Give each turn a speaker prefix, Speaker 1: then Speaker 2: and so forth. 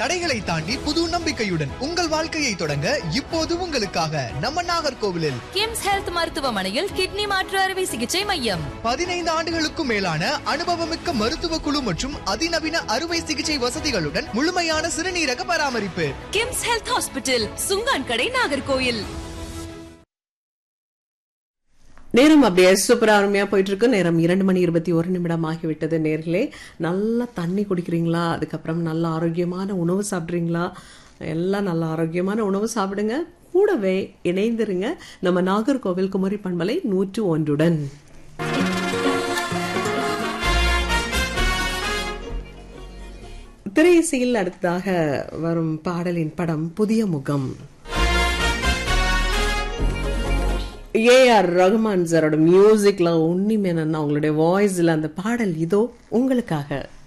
Speaker 1: தடைகளை தாண்டி புது நம்பிக்கையுடன் உங்கள் வாழ்க்கையை தொடங்க இப்போது உங்களுக்காக நம்ம நாகர்கோவிலில்
Speaker 2: கிம்ஸ் ஹெல்த் மருத்துவமனையில் கிட்னி மாற்று அறுவை சிகிச்சை மையம்
Speaker 1: பதினைந்து ஆண்டுகளுக்கும் மேலான அனுபவமிக்க மருத்துவ குழு மற்றும் அதிநவீன அறுவை சிகிச்சை வசதிகளுடன் முழுமையான சிறுநீரக பராமரிப்பு
Speaker 2: கிம்ஸ் ஹெல்த் ஹாஸ்பிட்டல் சுங்கான் கடை நாகர்கோயில்
Speaker 3: நேரம் அப்படியே சூப்பரா அருமையா போயிட்டு இருக்கு நேரம் இரண்டு மணி இருபத்தி ஒரு நிமிடம் ஆகிவிட்டது நேர்களே நல்லா தண்ணி குடிக்கிறீங்களா அதுக்கப்புறம் நல்ல ஆரோக்கியமான உணவு சாப்பிட்றீங்களா எல்லாம் நல்ல ஆரோக்கியமான உணவு சாப்பிடுங்க கூடவே இணைந்திருங்க நம்ம நாகர்கோவில் குமரி பண்பலை நூற்று ஒன்றுடன் திரையிசையில் அடுத்ததாக வரும் பாடலின் படம் புதிய முகம் ஏஆர் ரகுமான் சாரோட மியூசிக்ல உன்னி மேனன் அவங்களுடைய வாய்ஸ்ல அந்த பாடல் இதோ உங்களுக்காக